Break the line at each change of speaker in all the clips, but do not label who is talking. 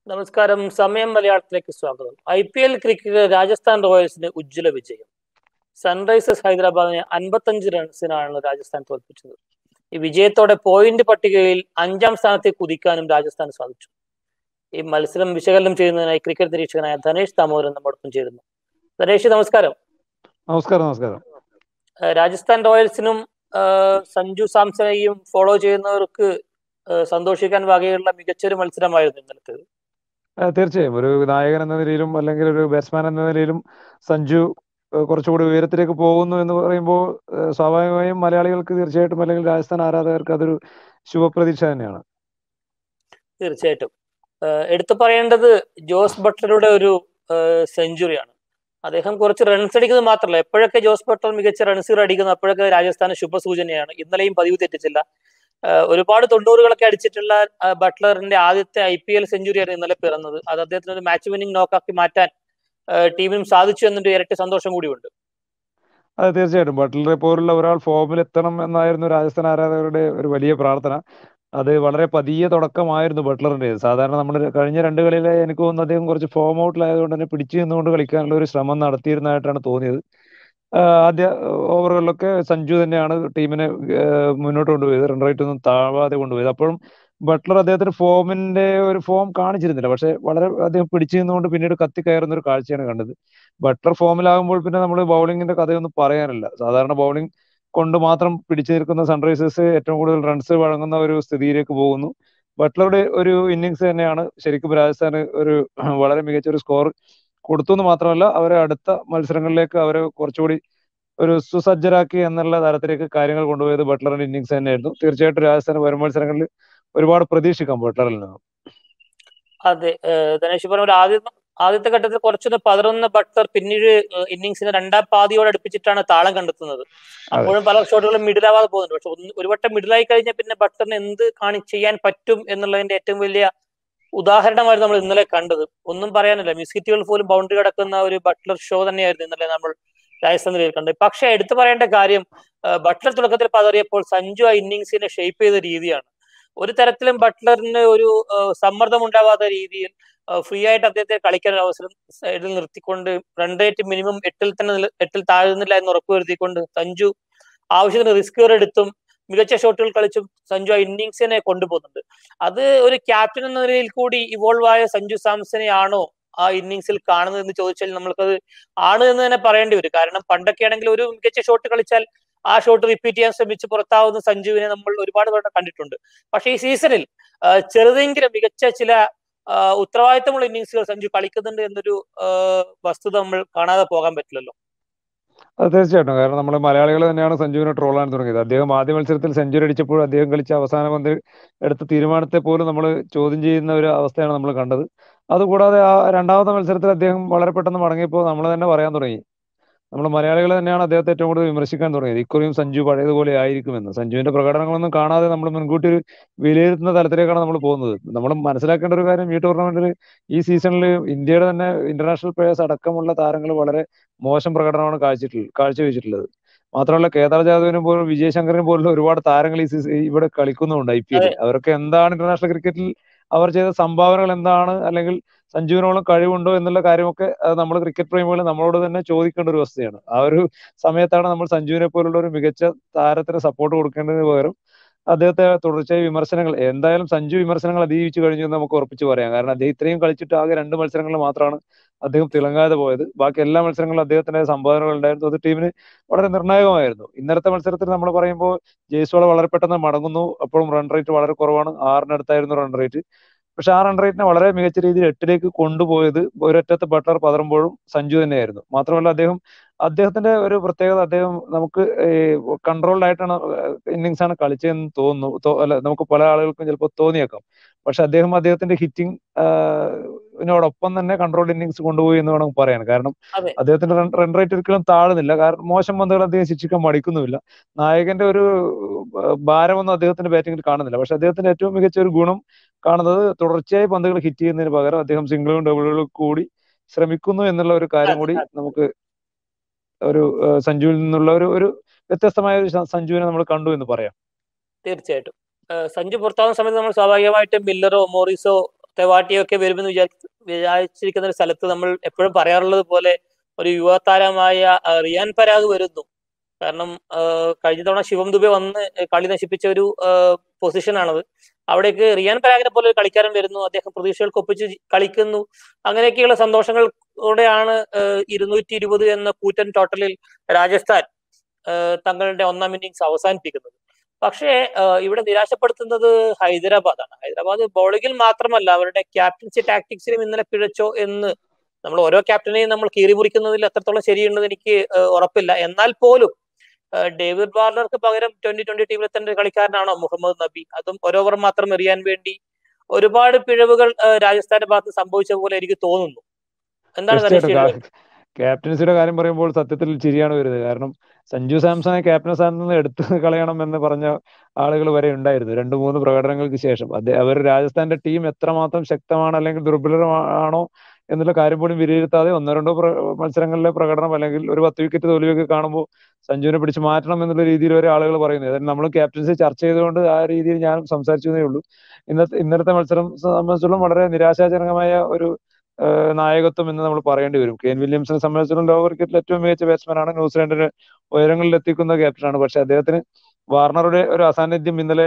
നമസ്കാരം സമയം മലയാളത്തിലേക്ക് സ്വാഗതം I P L cricket Rajasthan റോയൽസിന് ഉജ്ജ്വല വിജയം സൺറൈസേഴ്സ് ഹൈദരാബാദിനെ അൻപത്തഞ്ച് റൺസിനാണ് രാജസ്ഥാൻ തോൽപ്പിച്ചത് ഈ വിജയത്തോടെ പോയിന്റ് പട്ടികയിൽ അഞ്ചാം സ്ഥാനത്തേക്ക് കുതിക്കാനും രാജസ്ഥാൻ സാധിച്ചു ഈ മത്സരം വിശകലനം ചെയ്യുന്നതിനായി ക്രിക്കറ്റ് നിരീക്ഷകനായ ധനേഷ് ദാമോദരൻ നമ്മോടൊപ്പം ചേരുന്നു ധനേഷ് നമസ്കാരം
നമസ്കാരം നമസ്കാരം
ഏഹ് രാജസ്ഥാൻ റോയൽസിനും ഏഹ് സഞ്ജു സാംസണെയും ഫോളോ ചെയ്യുന്നവർക്ക് ഏഹ് സന്തോഷിക്കാൻ വകയുള്ള മികച്ചൊരു മത്സരമായിരുന്നു ഇന്നലത്തേത്
ആ, തീർച്ചയായും ഒരു നായകൻ എന്ന നിലയിലും അല്ലെങ്കിൽ ഒരു ബാറ്റ്സ്മാൻ എന്ന നിലയിലും സഞ്ജു ഏഹ്, കുറച്ചുകൂടി ഉയരത്തിലേക്ക് പോകുന്നു എന്ന് പറയുമ്പോൾ ഏഹ്, സ്വാഭാവികമായും മലയാളികൾക്ക് തീർച്ചയായിട്ടും അല്ലെങ്കിൽ രാജസ്ഥാൻ ആരാധകർക്ക് അതൊരു ശുഭപ്രതീക്ഷ തന്നെയാണ്
തീർച്ചയായിട്ടും ഏഹ് എടുത്തു പറയേണ്ടത് ജോസ് ബട്ട്ലറുടെ ഒരു സെഞ്ചുറിയാണ് അദ്ദേഹം കുറച്ച് റൺസ് അടിക്കുന്നത് മാത്രമല്ല എപ്പോഴൊക്കെ ജോസ് ബട്ട്ലർ മികച്ച റൺസുകൾ അടിക്കുന്നു അപ്പോഴൊക്കെ രാജസ്ഥാന് ശുഭസൂചനയാണ് ഇന്നലെയും പതിവ് തെറ്റിച്ചില്ല ഏഹ് ഒരുപാട് തൊണ്ണൂറുകളൊക്കെ അടിച്ചിട്ടുള്ള ആ, ബട്ട്ലറിന്റെ ആദ്യത്തെ ഐ പി എൽ സെഞ്ചുറിയാണ് ഇന്നലെ പിറന്നത് അത് അദ്ദേഹത്തിന് ഒരു മാച്ച് വിന്നിംഗ് നോക്കാക്കി മാറ്റാൻ ഏഹ് ടീമിനും സാധിച്ചു എന്നൊരു ഇരട്ടി സന്തോഷം കൂടിയുണ്ട്
അത് തീർച്ചയായിട്ടും ബട്ട്ലറെ പോലുള്ള ഒരാൾ ഫോമിൽ എത്തണം എന്നായിരുന്നു രാജസ്ഥാൻ ആരാധകരുടെ ഒരു വലിയ പ്രാർത്ഥന അത് വളരെ പതിയെ തുടക്കമായിരുന്നു ബട്ട്ലറിന്റെ സാധാരണ നമ്മൾ കഴിഞ്ഞ രണ്ട് കളിയിലെ എനിക്ക് തോന്നുന്നു അദ്ദേഹം കുറച്ച് ഫോം ഔട്ടിലായതുകൊണ്ട് തന്നെ പിടിച്ചു നിന്നുകൊണ്ട് കളിക്കാനുള്ള ഒരു ശ്രമം നടത്തിയിരുന്നതായിട്ടാണ് തോന്നിയത് ആഹ് ആദ്യ ഓവറുകളിലൊക്കെ സഞ്ജു തന്നെയാണ് ടീമിനെ ആഹ് മുന്നോട്ട് കൊണ്ടുപോയത് റൺ റേറ്റ് ഒന്നും താഴാതെ കൊണ്ടുപോയത് അപ്പോഴും ബട്ട്ലർ അദ്ദേഹത്തിന് ഫോമിന്റെ ഒരു ഫോം കാണിച്ചിരുന്നില്ല പക്ഷെ വളരെ അദ്ദേഹം പിടിച്ചു നിന്നുകൊണ്ട് പിന്നീട് കത്തി കയറുന്ന ഒരു കാഴ്ചയാണ് കണ്ടത് ബട്ട്ലർ ഫോമിലാകുമ്പോൾ പിന്നെ നമ്മൾ ബൗളിങ്ങിന്റെ കഥയൊന്നും പറയാനില്ല സാധാരണ ബൗളിംഗ് കൊണ്ട് മാത്രം പിടിച്ചു നിൽക്കുന്ന സൺറൈസേഴ്സ് ഏറ്റവും കൂടുതൽ റൺസ് വഴങ്ങുന്ന ഒരു സ്ഥിതിയിലേക്ക് പോകുന്നു ബട്ട്ലറുടെ ഒരു ഇന്നിങ്സ് തന്നെയാണ് ശരിക്കും രാജസ്ഥാന് ഒരു വളരെ മികച്ച ഒരു സ്കോർ കൊടുത്തു എന്ന് മാത്രമല്ല അവരെ അടുത്ത മത്സരങ്ങളിലേക്ക് അവരെ കുറച്ചുകൂടി ഒരു സുസജ്ജരാക്കി എന്നുള്ള തരത്തിലേക്ക് കാര്യങ്ങൾ കൊണ്ടുപോയത് ബട്ട്ലറിന്റെ ഇന്നിങ്സ് തന്നെയായിരുന്നു തീർച്ചയായിട്ടും രാജസ്ഥാൻ വരും മത്സരങ്ങളിൽ ഒരുപാട് പ്രതീക്ഷിക്കാം ബട്ട്ലറിൽ നിന്ന്
അതെ ഏഹ് ധനേഷ് പറഞ്ഞ പോലെ ആദ്യം ആദ്യത്തെ ഘട്ടത്തിൽ കുറച്ചൊന്ന് പതറുന്ന ബട്ട്ലർ പിന്നീട് ഇന്നിങ്സിന് രണ്ടാം പാതിയോട് അടുപ്പിച്ചിട്ടാണ് താളം കണ്ടെത്തുന്നത് അപ്പോഴും പല ഷോട്ടുകളും മിഡിലാവാതെ പോകുന്നുണ്ട് പക്ഷെ ഒന്ന് ഒരു വട്ടം മിഡിലായി കഴിഞ്ഞാൽ പിന്നെ ബട്ട്ലറിന് എന്ത് കാണി ചെയ്യാൻ പറ്റും എന്നുള്ളതിന്റെ ഏറ്റവും വലിയ ഉദാഹരണമായിരുന്നു നമ്മൾ ഇന്നലെ കണ്ടത് ഒന്നും പറയാനില്ല മിസ്കിറ്റുകൾ പോലും ബൗണ്ടറി കടക്കുന്ന ഒരു ബട്ട്ലർ ഷോ തന്നെയായിരുന്നു ഇന്നലെ നമ്മൾ രാജസ്ഥാൻ നിലയിൽ കണ്ടത് പക്ഷെ എടുത്തു പറയേണ്ട കാര്യം ഏഹ് ബട്ട്ലർ തുടക്കത്തിൽ പതറിയപ്പോൾ സഞ്ജു ആ ഇന്നിങ്സിനെ ഷേപ്പ് ചെയ്ത രീതിയാണ് ഒരു തരത്തിലും ബട്ട്ലറിന് ഒരു ഏഹ് സമ്മർദ്ദം ഉണ്ടാവാത്ത രീതിയിൽ ഫ്രീ ആയിട്ട് അദ്ദേഹത്തെ കളിക്കാൻ ഒരു അവസരം സൈഡിൽ നിർത്തിക്കൊണ്ട് റൺ റേറ്റ് മിനിമം എട്ടിൽ തന്നെ നില- എട്ടിൽ താഴുന്നില്ല എന്ന് ഉറപ്പുവരുത്തിക്കൊണ്ട് സഞ്ജു ആവശ്യത്തിന് റിസ്കുകൾ എടുത്തും മികച്ച ഷോട്ടുകൾ കളിച്ചും സഞ്ജു ആ ഇന്നിങ്സിനെ കൊണ്ടുപോകുന്നുണ്ട് അത് ഒരു ക്യാപ്റ്റൻ എന്ന നിലയിൽ കൂടി ഇവോൾവ് ആയ സഞ്ജു സാംസനെ ആണോ ആ ഇന്നിങ്സിൽ കാണുന്നത് എന്ന് ചോദിച്ചാൽ നമ്മൾക്കത് ആണ് എന്ന് തന്നെ പറയേണ്ടി വരും കാരണം പണ്ടൊക്കെ ആണെങ്കിൽ ഒരു മികച്ച ഷോട്ട് കളിച്ചാൽ ആ ഷോട്ട് റിപ്പീറ്റ് ചെയ്യാൻ ശ്രമിച്ച് പുറത്താവുന്ന സഞ്ജുവിനെ നമ്മൾ ഒരുപാട് തവണ കണ്ടിട്ടുണ്ട് പക്ഷേ ഈ സീസണിൽ ആ, ചെറുതെങ്കിലും മികച്ച ചില ആ, ഉത്തരവാദിത്തമുള്ള ഇന്നിങ്സുകൾ സഞ്ജു കളിക്കുന്നുണ്ട് എന്നൊരു ആ, വസ്തുത നമ്മൾ കാണാതെ പോകാൻ പറ്റില്ലല്ലോ
അത് തീർച്ചയായിട്ടും കാരണം നമ്മൾ മലയാളികൾ തന്നെയാണ് സഞ്ജുവിനെ ട്രോളാൻ തുടങ്ങിയത് അദ്ദേഹം ആദ്യ മത്സരത്തിൽ സെഞ്ചുറി അടിച്ചപ്പോൾ അദ്ദേഹം കളിച്ച അവസാന പന്ത് എടുത്ത തീരുമാനത്തെ പോലും നമ്മൾ ചോദ്യം ചെയ്യുന്ന ഒരു അവസ്ഥയാണ് നമ്മൾ കണ്ടത് അതുകൂടാതെ ആ രണ്ടാമത്തെ മത്സരത്തിൽ അദ്ദേഹം വളരെ പെട്ടെന്ന് മടങ്ങിയപ്പോൾ നമ്മൾ തന്നെ പറയാൻ തുടങ്ങി നമ്മൾ മലയാളികൾ തന്നെയാണ് അദ്ദേഹത്തെ ഏറ്റവും കൂടുതൽ വിമർശിക്കാൻ തുടങ്ങിയത് ഇക്കുറിയും സഞ്ജു പഴയതുപോലെ ആയിരിക്കുമെന്ന് സഞ്ജുവിന്റെ പ്രകടനങ്ങളൊന്നും കാണാതെ നമ്മൾ മുൻകൂട്ടി ഒരു വിലയിരുത്തുന്ന തലത്തിലേക്കാണ് നമ്മൾ പോകുന്നത് നമ്മൾ മനസ്സിലാക്കേണ്ട ഒരു കാര്യം ഈ ടൂർണമെന്റിൽ ഈ സീസണിൽ ഇന്ത്യയുടെ തന്നെ ഇന്റർനാഷണൽ പ്ലേയേഴ്സ് അടക്കമുള്ള താരങ്ങൾ വളരെ മോശം പ്രകടനമാണ് കാഴ്ചയിട്ടുള്ളത് കാഴ്ചവെച്ചിട്ടുള്ളത് മാത്രമല്ല കേദാർ ജാദവിനും പോലും വിജയ് ശങ്കറിനും പോലുള്ള ഒരുപാട് താരങ്ങൾ ഈ സീസൺ ഇവിടെ കളിക്കുന്നുണ്ട് ഐ പി എല്ലിൽ അവരൊക്കെ എന്താണ് ഇന്റർനാഷണൽ ക്രിക്കറ്റിൽ അവർ ചെയ്ത സംഭാവനകൾ എന്താണ് അല്ലെങ്കിൽ സഞ്ജുവിനോളം കഴിവുണ്ടോ എന്നുള്ള കാര്യമൊക്കെ നമ്മൾ ക്രിക്കറ്റ് പ്രേമികൾ നമ്മളോട് തന്നെ ചോദിക്കേണ്ട ഒരു അവസ്ഥയാണ് ആ ഒരു സമയത്താണ് നമ്മൾ സഞ്ജുവിനെ പോലുള്ള ഒരു മികച്ച താരത്തിന് സപ്പോർട്ട് കൊടുക്കേണ്ടതിന് പകരം അദ്ദേഹത്തെ തുടർച്ചയായി വിമർശനങ്ങൾ എന്തായാലും സഞ്ജു വിമർശനങ്ങൾ അതിജീവിച്ചു കഴിഞ്ഞു എന്ന് നമുക്ക് ഉറപ്പിച്ച് പറയാം കാരണം അദ്ദേഹം ഇത്രയും കളിച്ചിട്ട് ആകെ രണ്ട് മത്സരങ്ങളിൽ മാത്രമാണ് അദ്ദേഹം തിളങ്ങാതെ പോയത് ബാക്കി എല്ലാ മത്സരങ്ങളിലും അദ്ദേഹത്തിന്റെ സംഭാവനകൾ ഉണ്ടായിരുന്നു അത് ടീമിന് വളരെ നിർണായകമായിരുന്നു ഇന്നലത്തെ മത്സരത്തിൽ നമ്മൾ പറയുമ്പോൾ ജയ്സ്വാൾ വളരെ പെട്ടെന്ന് മടങ്ങുന്നു അപ്പോഴും റൺ റേറ്റ് വളരെ കുറവാണ് ആറിനടുത്തായിരുന്നു റൺ റേറ്റ് പക്ഷെ ആ റൺ റേറ്റിനെ വളരെ മികച്ച രീതിയിൽ എട്ടിലേക്ക് കൊണ്ടുപോയത് ഒരൊറ്റത്ത് ബട്ട്ലർ പതറുമ്പോഴും സഞ്ജു തന്നെയായിരുന്നു മാത്രമല്ല അദ്ദേഹം അദ്ദേഹത്തിന്റെ ഒരു പ്രത്യേകത അദ്ദേഹം നമുക്ക് കൺട്രോൾഡ് ആയിട്ടാണ് ഇന്നിങ്സ് ആണ് കളിച്ചതെന്ന് തോന്നുന്നു തോ- അല്ല നമുക്ക് പല ആളുകൾക്കും ചിലപ്പോൾ തോന്നിയേക്കാം പക്ഷെ അദ്ദേഹം അദ്ദേഹത്തിന്റെ ഹിറ്റിംഗ് ഇതിനോടൊപ്പം തന്നെ കൺട്രോൾ ഇന്നിങ്സ് കൊണ്ടുപോയി എന്ന് വേണം പറയാൻ കാരണം
അതെ.
അദ്ദേഹത്തിന്റെ റൺ റൺ റേറ്റ് ഒരിക്കലും താഴുന്നില്ല കാരണം മോശം പന്തുകൾ അദ്ദേഹം ശിക്ഷിക്കാൻ മടിക്കുന്നുമില്ല നായകന്റെ ഒരു ആ, ഭാരമൊന്നും അദ്ദേഹത്തിന്റെ ബാറ്റിംഗിൽ കാണുന്നില്ല പക്ഷെ അദ്ദേഹത്തിന്റെ ഏറ്റവും മികച്ച ഒരു ഗുണം കാണുന്നത് തുടർച്ചയായി പന്തുകൾ ഹിറ്റ് ചെയ്യുന്നതിന് പകരം അദ്ദേഹം സിംഗിളും ഡബിളുകളും കൂടി ശ്രമിക്കുന്നു എന്നുള്ള ഒരു കാര്യം കൂടി നമുക്ക് ഒരു ആ, സഞ്ജുവിൽ നിന്നുള്ള ഒരു ഒരു വ്യത്യസ്തമായ ഒരു സ- സഞ്ജുവിനെ നമ്മൾ കണ്ടു എന്ന് പറയാം
തീർച്ചയായിട്ടും ഏഹ് സഞ്ജു പുറത്താവുന്ന സമയത്ത് നമ്മൾ സ്വാഭാവികമായിട്ടും മില്ലറോ മോറിസോ തെവാട്ടിയൊക്കെ വരുമെന്ന് വിചാരി വിചാരിച്ചിരിക്കുന്ന ഒരു സ്ഥലത്ത് നമ്മൾ എപ്പോഴും പറയാറുള്ളത് പോലെ ഒരു യുവതാരമായ ആ, റിയാൻ പരാഗ് വരുന്നു കാരണം ആ, കഴിഞ്ഞ തവണ ശിവം ദുബെ വന്ന് കളി നശിപ്പിച്ച ഒരു പൊസിഷനാണത് അവിടേക്ക് റിയാൻ പരാഗിനെ പോലെ ഒരു കളിക്കാരൻ വരുന്നു അദ്ദേഹം പ്രതീക്ഷകൾക്ക് ഒപ്പിച്ച് കളിക്കുന്നു അങ്ങനെയൊക്കെയുള്ള സന്തോഷങ്ങളോടെയാണ് ഇരുന്നൂറ്റി ഇരുപത് എന്ന കൂറ്റൻ ടോട്ടലിൽ രാജസ്ഥാൻ ആ, തങ്ങളുടെ ഒന്നാം ഇന്നിങ്സ് അവസാനിപ്പിക്കുന്നത് പക്ഷേ ആ, ഇവിടെ നിരാശപ്പെടുത്തുന്നത് ഹൈദരാബാദാണ് ഹൈദരാബാദ് ബൗളിങ്ങിൽ മാത്രമല്ല അവരുടെ ക്യാപ്റ്റൻസി ടാക്ടിക്സിലും ഇന്നലെ പിഴച്ചോ എന്ന് നമ്മൾ ഓരോ ക്യാപ്റ്റനെയും നമ്മൾ കീറി മുറിക്കുന്നതിൽ എത്രത്തോളം ശരിയുണ്ടെന്ന് എനിക്ക് ആ, ഉറപ്പില്ല എന്നാൽ പോലും ആ, ഡേവിഡ് വാർണർക്ക് പകരം ട്വന്റി ട്വന്റി ടീമിലെത്തേണ്ട കളിക്കാരനാണോ മുഹമ്മദ് നബി അതും ഒരു ഓവർ മാത്രം എറിയാൻ വേണ്ടി ഒരുപാട് പിഴവുകൾ ആ, രാജസ്ഥാന്റെ ഭാഗത്ത് സംഭവിച്ച പോലെ എനിക്ക് തോന്നുന്നു എന്താണ്
തീർച്ചയായിട്ടും
ഗണേഷ്
കാ- ക്യാപ്റ്റൻസിയുടെ കാര്യം പറയുമ്പോൾ സത്യത്തിൽ ചിരിയാണ് വരുന്നത് കാരണം സഞ്ജു സാംസണെ ക്യാപ്റ്റൻ സ്ഥാനത്ത് നിന്ന് എടുത്തു കളയണം എന്ന് പറഞ്ഞ ആളുകൾ വരെ ഉണ്ടായിരുന്നു രണ്ട് മൂന്ന് പ്രകടനങ്ങൾക്ക് ശേഷം അദ്ദേഹം അവർ രാജസ്ഥാന്റെ ടീം എത്രമാത്രം ശക്തമാണ് അല്ലെങ്കിൽ ദുർബലമാണോ എന്നുള്ള കാര്യം പോലും വിലയിരുത്താതെ ഒന്നോ രണ്ടോ പ്ര- മത്സരങ്ങളിലെ പ്രകടനം അല്ലെങ്കിൽ ഒരു പത്ത് വിക്കറ്റ് തോൽവിയൊക്കെ കാണുമ്പോൾ സഞ്ജുവിനെ പിടിച്ച് മാറ്റണം എന്നുള്ള രീതിയിൽ വരെ ആളുകൾ പറയുന്നത് അതായത് നമ്മൾ ക്യാപ്റ്റൻസി ചർച്ച ചെയ്തുകൊണ്ട് ആ രീതിയിൽ ഞാനും സംസാരിച്ചതേ ഉള്ളൂ ഇന്നത്തെ ഇന്നലത്തെ മത്സരം സംബന്ധിച്ചിടത്തോളം വളരെ നിരാശാജനകമായ ഒരു ഏഹ് നായകത്വം എന്ന് നമ്മൾ പറയേണ്ടി വരും കെയിൻ വില്യംസിനെ സംബന്ധിച്ചിടത്തോളം ലോക ക്രിക്കറ്റിൽ ഏറ്റവും മികച്ച ബാറ്റ്സ്മാൻ ആണ് ന്യൂസിലാൻഡിനെ ഉയരങ്ങളിൽ എത്തിക്കുന്ന ക്യാപ്റ്റനാണ് പക്ഷെ അദ്ദേഹത്തിന് വാർണറുടെ ഒരു അസാന്നിധ്യം ഇന്നലെ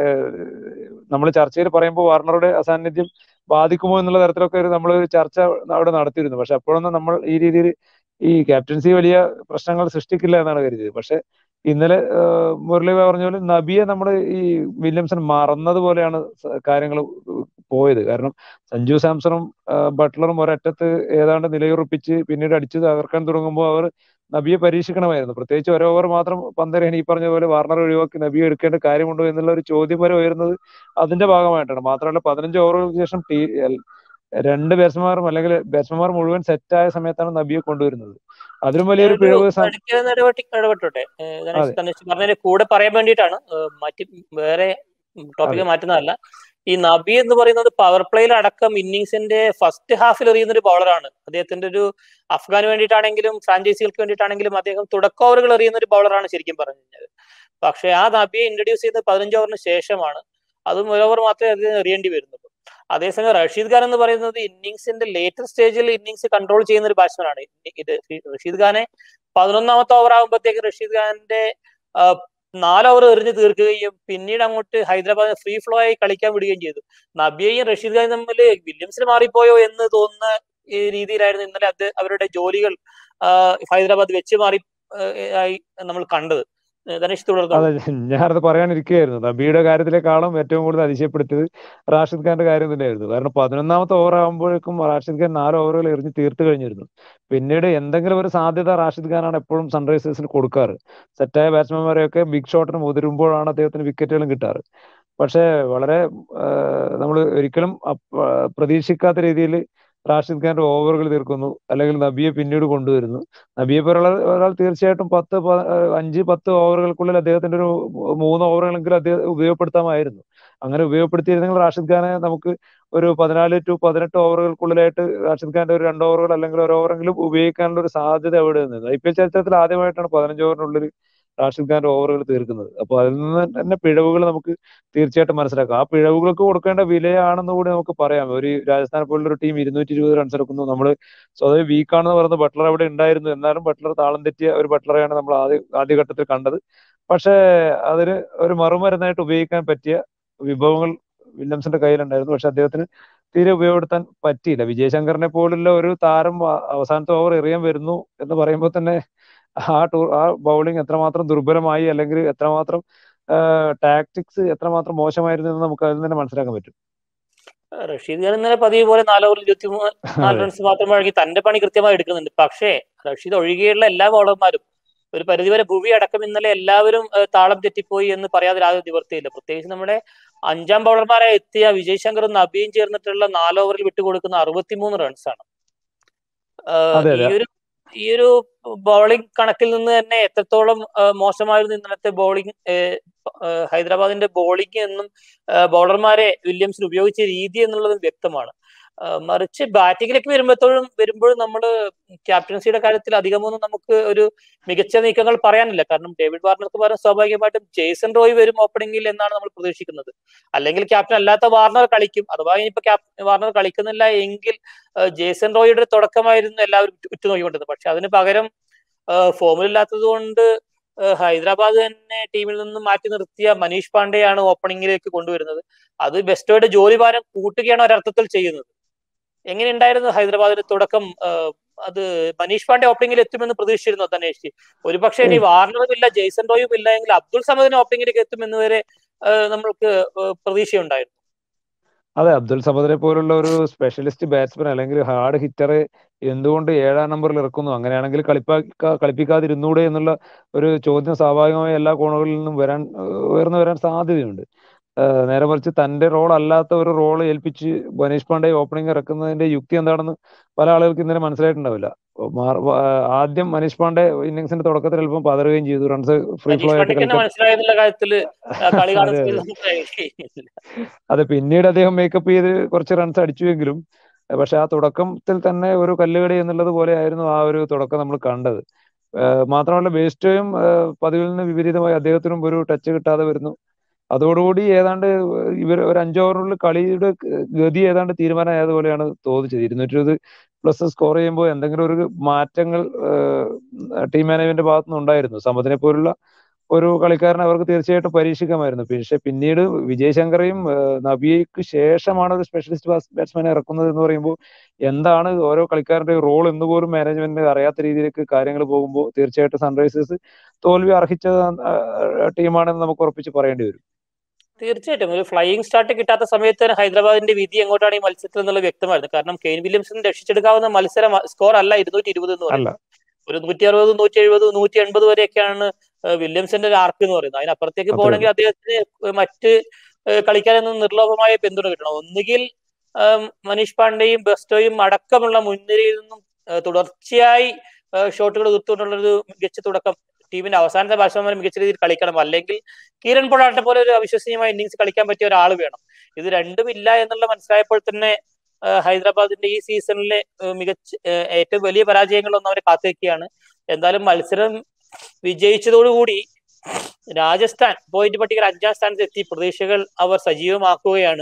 നമ്മൾ ചർച്ചയിൽ പറയുമ്പോൾ വാർണറുടെ അസാന്നിധ്യം ബാധിക്കുമോ എന്നുള്ള തരത്തിലൊക്കെ ഒരു നമ്മൾ ചർച്ച അവിടെ നടത്തിയിരുന്നു പക്ഷെ അപ്പോഴൊന്നും നമ്മൾ ഈ രീതിയിൽ ഈ ക്യാപ്റ്റൻസി വലിയ പ്രശ്നങ്ങൾ സൃഷ്ടിക്കില്ല എന്നാണ് കരുതിയത് പക്ഷെ ഇന്നലെ ഏഹ് മുരളി പറഞ്ഞ പോലെ നബിയെ നമ്മൾ ഈ വില്യംസൺ മറന്നതുപോലെയാണ് കാര്യങ്ങൾ പോയത് കാരണം സഞ്ജു സാംസണും ആ, ബട്ട്ലറും ഒരറ്റത്ത് ഏതാണ്ട് നിലയുറപ്പിച്ച് പിന്നീട് അടിച്ചു തകർക്കാൻ തുടങ്ങുമ്പോൾ അവർ നബിയെ പരീക്ഷിക്കണമായിരുന്നു പ്രത്യേകിച്ച് ഒരു ഓവർ മാത്രം പന്തരയാണ് ഈ പറഞ്ഞ പോലെ വാർണർ ഒഴിവാക്കി നബിയെ എടുക്കേണ്ട കാര്യമുണ്ടോ എന്നുള്ള ഒരു ചോദ്യം വരെ ഉയരുന്നത് അതിന്റെ ഭാഗമായിട്ടാണ് മാത്രമല്ല പതിനഞ്ച് ഓവറുകൾക്ക് ശേഷം ടീ എൽ- രണ്ട് ബാറ്റ്സ്മാൻമാരും അല്ലെങ്കിൽ ബാറ്റ്സ്മാൻമാർ മുഴുവൻ സെറ്റായ സമയത്താണ് നബിയെ കൊണ്ടുവരുന്നത് അതിലും വലിയൊരു
ഞാനൊരു
പിഴവ് സം-
ഇടയ്ക്കൊന്ന് ഇടപെട്ടി ഇടപെട്ടോട്ടെ ഏഹ് ഗണേഷ്
അതെ.
ഗണേഷ് പറഞ്ഞതിന്റെ കൂടെ പറയാൻ വേണ്ടിയിട്ടാണ് ഏഹ് മറ്റ് വേറെ ടോപ്പിക്
അതെ.
മാറ്റുന്നതല്ല ഈ നബി എന്ന് പറയുന്നത് പവർ പ്ലേയിൽ അടക്കം ഇന്നിങ്സിന്റെ ഫസ്റ്റ് ഹാഫിൽ എറിയുന്ന ഒരു ബൗളറാണ് അദ്ദേഹത്തിന്റെ ഒരു അഫ്ഗാന് വേണ്ടിയിട്ടാണെങ്കിലും ഫ്രാഞ്ചൈസികൾക്ക് വേണ്ടിയിട്ടാണെങ്കിലും അദ്ദേഹം തുടക്ക ഓവറുകൾ എറിയുന്ന ഒരു ബൗളറാണ് ശരിക്കും പറഞ്ഞു കഴിഞ്ഞാൽ പക്ഷെ ആ നബിയെ ഇൻട്രൊഡ്യൂസ് ചെയ്യുന്നത് പതിനഞ്ച് ഓവറിന് ശേഷമാണ് അതും ഒരു ഓവർ മാത്രമേ അദ്ദേഹം എറിയേണ്ടി വരുന്നുള്ളൂ അതേസമയം റഷീദ് ഖാൻ എന്ന് പറയുന്നത് ഇന്നിങ്സിന്റെ ലേറ്റർ സ്റ്റേജിൽ ഇന്നിങ്സ് കൺട്രോൾ ചെയ്യുന്ന ഒരു ബാറ്റ്സ്മാൻ ആണ് ഇത് റഷീദ് ഖാനെ പതിനൊന്നാമത്തെ ഓവർ ആകുമ്പോഴത്തേക്ക് റഷീദ് ഖാന്റെ ആ, നാല് ഓവർ എറിഞ്ഞ് തീർക്കുകയും പിന്നീട് അങ്ങോട്ട് ഹൈദരാബാദ് ഫ്രീ ഫ്ലോ ആയി കളിക്കാൻ വിടുകയും ചെയ്തു നബിയെയും റഷീദ് ഖാനും തമ്മിൽ വില്യംസിന് മാറിപ്പോയോ എന്ന് തോന്നുന്ന ഈ രീതിയിലായിരുന്നു ഇന്നലെ അത് അവരുടെ ജോലികൾ ആ, ഹൈദരാബാദ് വെച്ച് മാറി ആ, ആയി നമ്മൾ കണ്ടത് ധനേഷ് തുടർന്നു
അതെ ഞാനത് പറയാനിരിക്കുകയായിരുന്നു നബിയുടെ കാര്യത്തിലേക്കാളും ഏറ്റവും കൂടുതൽ അതിശയപ്പെടുത്തിയത് റാഷിദ് ഖാന്റെ കാര്യം തന്നെയായിരുന്നു കാരണം പതിനൊന്നാമത്തെ ഓവർ ആകുമ്പോഴേക്കും റാഷിദ് ഖാൻ നാല് ഓവറുകൾ എറിഞ്ഞ് തീർത്ത് കഴിഞ്ഞിരുന്നു പിന്നീട് എന്തെങ്കിലും ഒരു സാധ്യത റാഷിദ് ഖാനാണ് എപ്പോഴും സൺറൈസേഴ്സിന് കൊടുക്കാറ് സെറ്റായ ബാറ്റ്സ്മാൻമാരെയൊക്കെ ബിഗ് ഷോട്ടിന് മുതിരുമ്പോഴാണ് അദ്ദേഹത്തിന് വിക്കറ്റുകളും കിട്ടാറ് പക്ഷേ വളരെ നമ്മൾ ഒരിക്കലും അപ്പ- പ്രതീക്ഷിക്കാത്ത രീതിയിൽ റാഷിദ് ഖാന്റെ ഓവറുകൾ തീർക്കുന്നു അല്ലെങ്കിൽ നബിയെ പിന്നീട് കൊണ്ടുവരുന്നു നബിയെ പോലുള്ള ഒരാൾ തീർച്ചയായിട്ടും പത്ത് പ- അഞ്ച് പത്ത് ഓവറുകൾക്കുള്ളിൽ അദ്ദേഹത്തിന്റെ ഒരു മൂന്ന് ഓവറുകളെങ്കിലും അദ്ദേഹം ഉപയോഗപ്പെടുത്താമായിരുന്നു അങ്ങനെ ഉപയോഗപ്പെടുത്തിയിരുന്നെങ്കിൽ റാഷിദ് ഖാനെ നമുക്ക് ഒരു പതിനാല് ടു പതിനെട്ട് ഓവറുകൾക്കുള്ളിലായിട്ട് റാഷിദ് ഖാന്റെ ഒരു രണ്ട് ഓവറുകൾ അല്ലെങ്കിൽ ഒരു ഓവറെങ്കിലും ഉപയോഗിക്കാനുള്ള ഒരു സാധ്യത അവിടെ നിന്നത് ഐ പി എൽ ചരിത്രത്തിൽ ആദ്യമായിട്ടാണ് പതിനഞ്ച് ഓവറിനുള്ളിൽ റാഷിദ് ഖാന്റെ ഓവറുകൾ തീർക്കുന്നത് അപ്പോൾ അതിൽ നിന്ന് തന്നെ പിഴവുകൾ നമുക്ക് തീർച്ചയായിട്ടും മനസ്സിലാക്കാം ആ പിഴവുകൾക്ക് കൊടുക്കേണ്ട വിലയാണെന്ന് കൂടി നമുക്ക് പറയാം ഒരു രാജസ്ഥാനെ പോലുള്ള ഒരു ടീം ഇരുന്നൂറ്റി ഇരുപത് റൺസ് എടുക്കുന്നു നമ്മൾ സ്വതവേ വീക്കാണെന്ന് പറയുന്നത് ബട്ട്ലർ അവിടെ ഉണ്ടായിരുന്നു എന്നാലും ബട്ട്ലർ താളം തെറ്റിയ ഒരു ബട്ട്ലറെയാണ് നമ്മൾ ആദ്യ ആദ്യഘട്ടത്തിൽ കണ്ടത് പക്ഷേ അതിന് ഒരു മറുമരുന്നായിട്ട് ഉപയോഗിക്കാൻ പറ്റിയ വിഭവങ്ങൾ വില്യംസിന്റെ കയ്യിലുണ്ടായിരുന്നു പക്ഷെ അദ്ദേഹത്തിന് തീരെ ഉപയോഗപ്പെടുത്താൻ പറ്റിയില്ല വിജയശങ്കറിനെ പോലുള്ള ഒരു താരം അ- അവസാനത്തെ ഓവർ എറിയാൻ വരുന്നു എന്ന് പറയുമ്പോൾ തന്നെ ആ ടൂർ ആ ബൗളിംഗ് എത്രമാത്രം ദുർബലമായി അല്ലെങ്കിൽ എത്രമാത്രം ടാക്ടിക്സ് എത്രമാത്രം മോശമായിരുന്നു എന്ന് നമുക്ക് അതിൽ നിന്ന് തന്നെ മനസ്സിലാക്കാൻ പറ്റും
റഷീദ് ഖാൻ ഇന്നലെ പതിവ് പോലെ നാല് ഓവർ ഇരുപത്തി മൂന്ന് നാല്
അതെ
റൺസ് മാത്രം വഴങ്ങി തന്റെ പണി കൃത്യമായി എടുക്കുന്നുണ്ട് പക്ഷേ റഷീദ് ഒഴികെയുള്ള എല്ലാ ബൗളർമാരും ഒരു പരിധിവരെ ഭുവി അടക്കം ഇന്നലെ എല്ലാവരും ഏഹ്, താളം തെറ്റിപ്പോയി എന്ന് പറയാതെ യാതൊരു നിവൃത്തിയില്ല പ്രത്യേകിച്ച് നമ്മുടെ അഞ്ചാം ബൗളർമാരായി എത്തിയ വിജയ് ശങ്കറും നബിയും ചേർന്നിട്ടുള്ള നാല് ഓവറിൽ വിട്ടുകൊടുക്കുന്ന അറുപത്തിമൂന്ന് റൺസാണ്
അതെ
ഈ
അതെ
ഒരു ഈ ഒരു ബൗളിംഗ് കണക്കിൽ നിന്ന് തന്നെ എത്രത്തോളം ഏഹ്, മോശമായിരുന്നു ഇന്നലത്തെ ബൗളിംഗ് ഹൈദരാബാദിന്റെ ബോളിംഗ് എന്നും ഏഹ്, ബൗളർമാരെ വില്യംസിന് ഉപയോഗിച്ച രീതി എന്നുള്ളതും വ്യക്തമാണ് മറിച്ച് ബാറ്റിങ്ങിലേക്ക് വരുമ്പോഴത്തോഴും വരുമ്പോഴും നമ്മൾ ക്യാപ്റ്റൻസിയുടെ കാര്യത്തിൽ അധികമൊന്നും നമുക്ക് ഒരു മികച്ച നീക്കങ്ങൾ പറയാനില്ല കാരണം ഡേവിഡ് വാർണർക്ക് പകരം സ്വാഭാവികമായിട്ടും ജെയ്സൺ റോയ് വരും ഓപ്പണിംഗിൽ എന്നാണ് നമ്മൾ പ്രതീക്ഷിക്കുന്നത് അല്ലെങ്കിൽ ക്യാപ്റ്റൻ അല്ലാത്ത വാർണർ കളിക്കും അഥവാ ഇനിയിപ്പോ ക്യാപ്റ്റൻ വാർണർ കളിക്കുന്നില്ല എങ്കിൽ ജേസൺ റോയുടെ തുടക്കമായിരുന്നു എല്ലാവരും ഉറ്റുനോക്കിക്കൊണ്ടിരുന്നത് പക്ഷെ അതിന് പകരം ഫോമിലില്ലാത്തത് കൊണ്ട് ഹൈദരാബാദ് തന്നെ ടീമിൽ നിന്ന് മാറ്റി നിർത്തിയ മനീഷ് പാണ്ഡെയാണ് ഓപ്പണിംഗിലേക്ക് കൊണ്ടുവരുന്നത് അത് ബെസ്റ്റോയുടെ ജോലിഭാരം കൂട്ടുകയാണ് ഒരർത്ഥത്തിൽ ചെയ്യുന്നത് എങ്ങനെയുണ്ടായിരുന്നു ഹൈദരാബാദിന്റെ തുടക്കം അത് മനീഷ് പാണ്ഡെ ഓപ്പണിംഗിൽ എത്തുമെന്ന് പ്രതീക്ഷിച്ചിരുന്നു തന്നേഷ് ഒരുപക്ഷെ ഇനി വാർണറും ഇല്ല ജെയ്സൺ റോയും ഇല്ല എങ്കിൽ അബ്ദുൾ സമദിന് ഓപ്പണിംഗിലേക്ക് എത്തുമെന്ന് വരെ നമ്മൾക്ക് പ്രതീക്ഷയുണ്ടായിരുന്നു
അതെ അബ്ദുൽ സമദിനെ പോലുള്ള ഒരു സ്പെഷ്യലിസ്റ്റ് ബാറ്റ്സ്മാൻ അല്ലെങ്കിൽ ഹാർഡ് ഹിറ്റർ എന്തുകൊണ്ട് ഏഴാം നമ്പറിൽ ഇറക്കുന്നു അങ്ങനെയാണെങ്കിൽ കളിപ്പാ കളിപ്പിക്കാതിരുന്നൂടെ എന്നുള്ള ഒരു ചോദ്യം സ്വാഭാവികമായി എല്ലാ കോണുകളിൽ നിന്നും വരാൻ ഉയർന്നു വരാൻ സാധ്യതയുണ്ട് നേരെ മറിച്ച് തന്റെ റോൾ അല്ലാത്ത ഒരു റോൾ ഏൽപ്പിച്ച് മനീഷ് പാണ്ഡെ ഓപ്പണിംഗ് ഇറക്കുന്നതിന്റെ യുക്തി എന്താണെന്ന് പല ആളുകൾക്ക് ഇന്നലെ മനസ്സിലായിട്ടുണ്ടാവില്ല ആദ്യം മനീഷ് പാണ്ഡെ ഇന്നിങ്സിന്റെ തുടക്കത്തിൽ അല്പം പതറുകയും ചെയ്തു റൺസ് ഫ്രീ ഫ്ലോ ആയിട്ട് അതെ പിന്നീട് അദ്ദേഹം മേക്കപ്പ് ചെയ്ത് കുറച്ച് റൺസ് അടിച്ചുവെങ്കിലും പക്ഷെ ആ തുടക്കത്തിൽ തന്നെ ഒരു കല്ലുകടി എന്നുള്ളത് പോലെ ആയിരുന്നു ആ ഒരു തുടക്കം നമ്മൾ കണ്ടത് മാത്രമല്ല ബേസ്റ്റോയും പതിവിൽ നിന്ന് വിപരീതമായി അദ്ദേഹത്തിനും ഒരു ടച്ച് കിട്ടാതെ വരുന്നു അതോടുകൂടി ഏതാണ്ട് ഇവർ ഒരു അഞ്ചോവറിനുള്ളിൽ കളിയുടെ ഗതി ഏതാണ്ട് തീരുമാനമായതുപോലെയാണ് തോന്നിച്ചത് ഇരുന്നൂറ്റി ഇരുപത് പ്ലസ് സ്കോർ ചെയ്യുമ്പോൾ എന്തെങ്കിലും ഒരു മാറ്റങ്ങൾ ടീം മാനേജ്മെന്റ് ഭാഗത്തു നിന്ന് ഉണ്ടായിരുന്നു സമതിനെ പോലുള്ള ഒരു കളിക്കാരനെ അവർക്ക് തീർച്ചയായിട്ടും പരീക്ഷിക്കാമായിരുന്നു പക്ഷെ പിന്നീട് വിജയ് ശങ്കറയും നബിയയ്ക്ക് ശേഷമാണ് ഒരു സ്പെഷ്യലിസ്റ്റ് ബാറ്റ്സ്മാനെ ഇറക്കുന്നത് എന്ന് പറയുമ്പോൾ എന്താണ് ഓരോ കളിക്കാരന്റെ റോൾ എന്ന് പോലും മാനേജ്മെന്റിന് അറിയാത്ത രീതിയിലേക്ക് കാര്യങ്ങൾ പോകുമ്പോൾ തീർച്ചയായിട്ടും സൺറൈസേഴ്സ് തോൽവി അർഹിച്ച ടീമാണെന്ന് നമുക്ക് ഉറപ്പിച്ച് പറയേണ്ടി വരും
തീർച്ചയായിട്ടും ഒരു ഫ്ലൈയിങ് സ്റ്റാർട്ട് കിട്ടാത്ത സമയത്ത് ഹൈദരാബാദിന്റെ വിധി എങ്ങോട്ടാണ് ഈ മത്സരത്തിൽ എന്നുള്ളത് വ്യക്തമായിരുന്നു കാരണം കെയിൻ വില്യംസിന് രക്ഷിച്ചെടുക്കാവുന്ന മത്സരം സ്കോർ അല്ല ഇരുന്നൂറ്റി ഇരുപത് എന്ന് പറയുന്നത് ഒരു നൂറ്റി അറുപത് നൂറ്റി എഴുപത് നൂറ്റി എൺപത് വരെയൊക്കെയാണ് വില്യംസിന്റെ ഒരു ആർക്ക് എന്ന് പറയുന്നത് അതിനപ്പുറത്തേക്ക് പോകണമെങ്കിൽ അദ്ദേഹത്തിന് മറ്റ് കളിക്കാരൊന്നും നിർലോഭമായ പിന്തുണ കിട്ടണം ഒന്നുകിൽ മനീഷ് പാണ്ഡെയും ബെസ്റ്റോയും അടക്കമുള്ള മുൻനിരയിൽ നിന്നും തുടർച്ചയായി ഷോട്ടുകൾ ഉയർത്തുകൊണ്ടുള്ള ഒരു മികച്ച തുടക്കം ടീമിന്റെ അവസാനത്തെ ബാറ്റ്സ്മാൻമാർ മികച്ച രീതിയിൽ കളിക്കണം അല്ലെങ്കിൽ കിരൺ പൊടാട്ടെ പോലെ ഒരു അവിശ്വസനീയമായ ഇന്നിങ്സ് കളിക്കാൻ പറ്റിയ ഒരാൾ വേണം ഇത് രണ്ടും ഇല്ല എന്നുള്ള മനസ്സിലായപ്പോൾ തന്നെ ഹൈദരാബാദിന്റെ ഈ സീസണിലെ മികച്ച ഏറ്റവും വലിയ പരാജയങ്ങളൊന്നും അവരെ കാത്തിരിക്കുകയാണ് എന്തായാലും മത്സരം വിജയിച്ചതോടുകൂടി രാജസ്ഥാൻ പോയിന്റ് പട്ടികയിൽ അഞ്ചാം സ്ഥാനത്ത് എത്തി പ്രതീക്ഷകൾ അവർ സജീവമാക്കുകയാണ്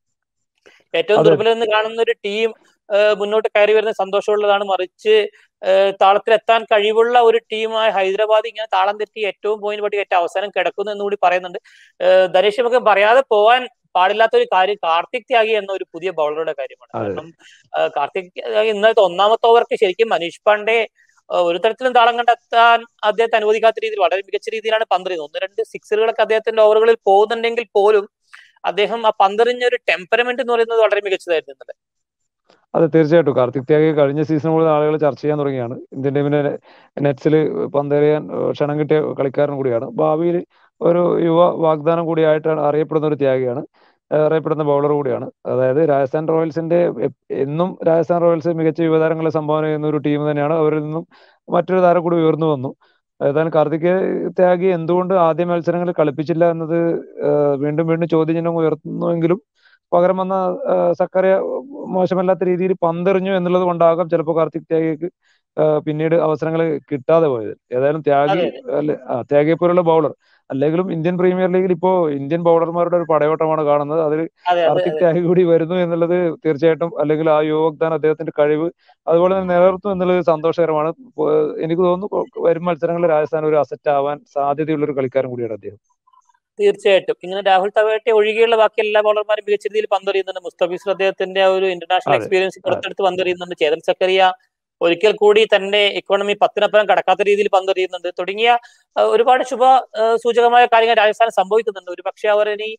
ഏറ്റവും ദുർബലം കാണുന്ന ഒരു ടീം മുന്നോട്ട് കയറി വരുന്ന സന്തോഷമുള്ളതാണ് മറിച്ച് താളത്തിലെത്താൻ കഴിവുള്ള ഒരു ടീമായ ഹൈദരാബാദ് ഇങ്ങനെ താളം തെറ്റി ഏറ്റവും പോയിന്റ് പട്ടിക ഏറ്റവും അവസാനം കിടക്കുന്നു എന്നുകൂടി പറയുന്നുണ്ട് ധനേഷ് നമുക്ക് പറയാതെ പോവാൻ പാടില്ലാത്ത ഒരു കാര്യം കാർത്തിക് ത്യാഗി എന്ന ഒരു പുതിയ ബൗളറുടെ കാര്യമാണ് കാരണം കാർത്തിക് ത്യാഗി ഇന്നത്തെ ഒന്നാമത്തെ ഓവർക്ക് ശരിക്കും മനീഷ് പാണ്ഡെ ഒരു തരത്തിലും താളം കണ്ടെത്താൻ അദ്ദേഹത്തെ അനുവദിക്കാത്ത രീതിയിൽ വളരെ മികച്ച രീതിയിലാണ് പന്തെറിയുന്നത് ഒന്ന് രണ്ട് സിക്സറുകളൊക്കെ അദ്ദേഹത്തിന്റെ ഓവറുകളിൽ പോകുന്നുണ്ടെങ്കിൽ പോലും അദ്ദേഹം ആ പന്തെറിഞ്ഞ ഒരു ടെമ്പറമെന്റ് എന്ന് പറയുന്നത് വളരെ മികച്ചതായിരുന്നു ഇന്നലെ
അതെ തീർച്ചയായിട്ടും കാർത്തിക് ത്യാഗി കഴിഞ്ഞ സീസൺ മുതൽ ആളുകൾ ചർച്ച ചെയ്യാൻ തുടങ്ങിയാണ് ഇന്ത്യൻ ടീമിന്റെ നെറ്റ്സിൽ പന്തെറിയാൻ ക്ഷണം കിട്ടിയ കളിക്കാരൻ കൂടിയാണ് ഭാവിയിൽ ഒരു യുവ വാഗ്ദാനം കൂടിയായിട്ടാണ് അറിയപ്പെടുന്ന ഒരു ത്യാഗിയാണ് അറിയപ്പെടുന്ന ബൗളർ കൂടിയാണ് അതായത് രാജസ്ഥാൻ റോയൽസിന്റെ എന്നും രാജസ്ഥാൻ റോയൽസ് മികച്ച യുവതാരങ്ങളെ സംഭാവന ചെയ്യുന്ന ഒരു ടീം തന്നെയാണ് അവരിൽ നിന്നും മറ്റൊരു താരം കൂടി ഉയർന്നു വന്നു ഏതായാലും കാർത്തിക് ത്യാഗി എന്തുകൊണ്ട് ആദ്യ മത്സരങ്ങളിൽ കളിപ്പിച്ചില്ല എന്നത് വീണ്ടും വീണ്ടും ചോദ്യചിഹ്നം ഉയർത്തുന്നുവെങ്കിലും പകരം വന്ന സക്കറിയ മോശമല്ലാത്ത രീതിയിൽ പന്തെറിഞ്ഞു എന്നുള്ളത് കൊണ്ടാകാം ചിലപ്പോൾ കാർത്തിക് ത്യാഗിക്ക് പിന്നീട് അവസരങ്ങൾ കിട്ടാതെ പോയത് ഏതായാലും ത്യാഗി അല്ലെ ത്യാഗിയെ പോലുള്ള ബൗളർ അല്ലെങ്കിലും ഇന്ത്യൻ പ്രീമിയർ ലീഗിൽ ഇപ്പോ ഇന്ത്യൻ ബൗളർമാരുടെ ഒരു പടയോട്ടമാണ് കാണുന്നത് അതിൽ കാർത്തിക് ത്യാഗി കൂടി വരുന്നു എന്നുള്ളത് തീർച്ചയായിട്ടും അല്ലെങ്കിൽ ആ യുവഗ്ദാൻ അദ്ദേഹത്തിന്റെ കഴിവ് അതുപോലെ തന്നെ നിലനിർത്തും എന്നുള്ളത് സന്തോഷകരമാണ് എനിക്ക് തോന്നുന്നു വരും മത്സരങ്ങളിൽ രാജസ്ഥാൻ ഒരു അസറ്റ് ആവാൻ സാധ്യതയുള്ള ഒരു കളിക്കാരൻ കൂടിയാണ് അദ്ദേഹം
തീർച്ചയായിട്ടും ഇങ്ങനെ രാഹുൽ തവേട്ടെ ഒഴികെയുള്ള ബാക്കി എല്ലാ ബോളർമാരും മികച്ച രീതിയിൽ പന്തെറിയുന്നുണ്ട് മുസ്തഫീസ് അദ്ദേഹത്തിന്റെ ഒരു ഇന്റർനാഷണൽ എക്സ്പീരിയൻസ് പുറത്തെടുത്ത് പന്തെറിയുന്നുണ്ട് ചേതൻ സക്കറിയ ഒരിക്കൽ കൂടി തന്റെ ഇക്കോണമി പത്തിനപ്പുറം കടക്കാത്ത രീതിയിൽ പന്തെറിയുന്നുണ്ട് തുടങ്ങിയ ഒരുപാട് ശുഭ സൂചകമായ കാര്യങ്ങൾ രാജസ്ഥാൻ സംഭവിക്കുന്നുണ്ട് ഒരു പക്ഷെ അവർ ഇനി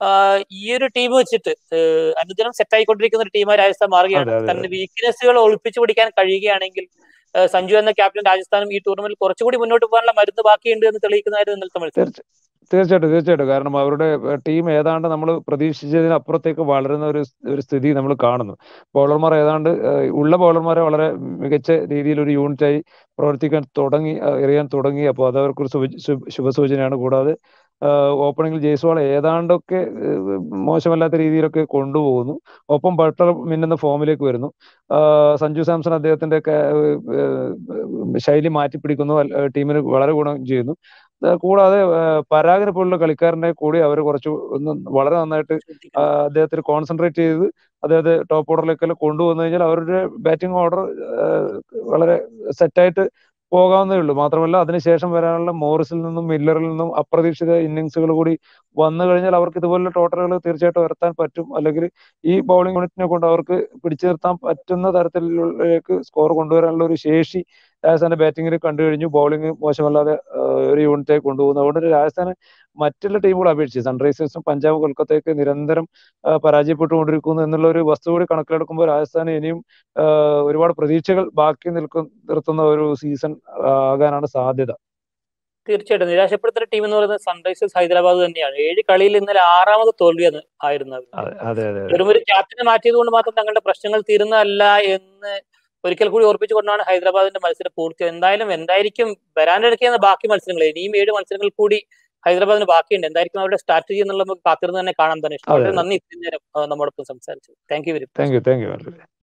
ഈ ഒരു ടീം വെച്ചിട്ട് അനുദിനം സെറ്റ് ആയിക്കൊണ്ടിരിക്കുന്ന ഒരു ടീമായി രാജസ്ഥാൻ മാറുകയാണ് തന്റെ വീക്ക്നെസ്സുകൾ ഒളിപ്പിച്ചു പിടിക്കാൻ കഴിയുകയാണെങ്കിൽ സഞ്ജു എന്ന ക്യാപ്റ്റൻ രാജസ്ഥാനും ഈ ടൂർണമെന്റിൽ കുറച്ചുകൂടി മുന്നോട്ട് പോകാനുള്ള മരുന്ന് ബാക്കിയുണ്ട് എന്ന് തെളിയിക്കുന്നതായിരുന്നു ഇന്നലത്തെ മത്സരം
തീർച്ചയായിട്ടും തീർച്ചയായിട്ടും കാരണം അവരുടെ ടീം ഏതാണ്ട് നമ്മൾ പ്രതീക്ഷിച്ചതിനപ്പുറത്തേക്ക് വളരുന്ന ഒരു ഒരു സ്ഥിതി നമ്മൾ കാണുന്നു ബൗളർമാർ ഏതാണ്ട് ഏഹ്, ഉള്ള ബൗളർമാരെ വളരെ മികച്ച രീതിയിൽ ഒരു യൂണിറ്റായി പ്രവർത്തിക്കാൻ തുടങ്ങി ഏഹ്, എറിയാൻ തുടങ്ങി അപ്പോൾ അത് അവർക്കൊരു ശുഭ ശുഭ- ശുഭസൂചനയാണ് കൂടാതെ ഓപ്പണിംഗിൽ ജയ്സ്വാൾ ഏതാണ്ടൊക്കെ ഏഹ്, മോശമല്ലാത്ത രീതിയിലൊക്കെ കൊണ്ടുപോകുന്നു ഒപ്പം ബട്ടർ മിന്നുന്ന ഫോമിലേക്ക് വരുന്നു ആഹ് സഞ്ജു സാംസൺ അദ്ദേഹത്തിന്റെ ഒക്കെ, ഏഹ്, ശൈലി മാറ്റിപ്പിടിക്കുന്നു അൽ- ഏഹ്, ടീമിന് വളരെ ഗുണം ചെയ്യുന്നു ഏഹ്, കൂടാതെ ഏഹ്, പരാഗിനെ പോലുള്ള കളിക്കാരനെ കൂടി അവർ കുറച്ച് ഒന്ന് വളരെ നന്നായിട്ട് ആ, അദ്ദേഹത്തിന് കോൺസെൻട്രേറ്റ് ചെയ്ത് അദ്ദേഹത്തെ ടോപ്പ് ഓർഡറിലേക്കെല്ലാം കൊണ്ടുവന്നു കഴിഞ്ഞാൽ അവരുടെ ബാറ്റിംഗ് ഓർഡർ വളരെ സെറ്റായിട്ട് പോകാവുന്നേ ഉള്ളൂ മാത്രമല്ല അതിനുശേഷം വരാനുള്ള മോറിസിൽ നിന്നും മില്ലറിൽ നിന്നും അപ്രതീക്ഷിത ഇന്നിങ്സുകൾ കൂടി വന്നു കഴിഞ്ഞാൽ അവർക്ക് ഇതുപോലുള്ള ടോട്ടലുകൾ തീർച്ചയായിട്ടും ഉയർത്താൻ പറ്റും അല്ലെങ്കിൽ ഈ ബൗളിംഗ് യൂണിറ്റിനെ കൊണ്ട് അവർക്ക് പിടിച്ചു നിർത്താൻ പറ്റുന്ന തരത്തിലേക്ക് സ്കോർ കൊണ്ടുവരാനുള്ള ഒരു ശേഷി രാജസ്ഥാന്റെ ബാറ്റിംഗിൽ കണ്ടു കഴിഞ്ഞു ബൗളിംഗ് മോശമല്ലാതെ ആ, ഒരു യൂണിറ്റായി കൊണ്ടുപോകുന്നു അതുകൊണ്ട് രാജസ്ഥാന് മറ്റുള്ള ടീമുകളെ അപേക്ഷിച്ച് സൺറൈസേഴ്സും പഞ്ചാബ് കൊൽക്കത്തയൊക്കെ നിരന്തരം ആ, പരാജയപ്പെട്ടുകൊണ്ടിരിക്കുന്നു എന്നുള്ള ഒരു വസ്തു കൂടി കണക്കിലെടുക്കുമ്പോൾ രാജസ്ഥാന് ഇനിയും ആ, ഒരുപാട് പ്രതീക്ഷകൾ ബാക്കി നിൽക്കും നിർത്തുന്ന ഒരു സീസൺ ആകാനാണ് സാധ്യത
തീർച്ചയായിട്ടും നിരാശപ്പെടുത്തുന്ന ടീം എന്ന് പറയുന്നത് സൺറൈസേഴ്സ് ഹൈദരാബാദ് തന്നെയാണ് ഏഴ് കളിയിൽ ഇന്നലെ ആറാമത് തോൽവിയാണ് ആയിരുന്നു അവർക്ക്.
അതെ അതെ അതെ
വെറും ഒരു ക്യാപ്റ്റനെ മാറ്റിയത് കൊണ്ട് മാത്രം തങ്ങളുടെ പ്രശ്നങ്ങൾ തീരുന്നതല്ല എന്ന് ഒരിക്കൽ കൂടി ഓർപ്പിച്ചുകൊണ്ടാണ് ഹൈദരാബാദിന്റെ മത്സരം പൂർത്തിയായത് എന്തായാലും എന്തായിരിക്കും വരാനിടയ്ക്കുന്ന ബാക്കി മത്സരങ്ങൾ ഇനിയും ഏഴ് മത്സരങ്ങൾ കൂടി ഹൈദരാബാദിന് ബാക്കിയുണ്ട് എന്തായിരിക്കും അവരുടെ സ്ട്രാറ്റജി എന്നുള്ളത് നമുക്ക് കാത്തിരുന്ന് തന്നെ കാണാൻ തന്നെ ഇഷ്ടം
അതെ,
വളരെ
അതെ.
നന്ദി ഇത്രയും നേരം ആ, നമ്മോടൊപ്പം സംസാരിച്ചു thank you very much
thank you thank U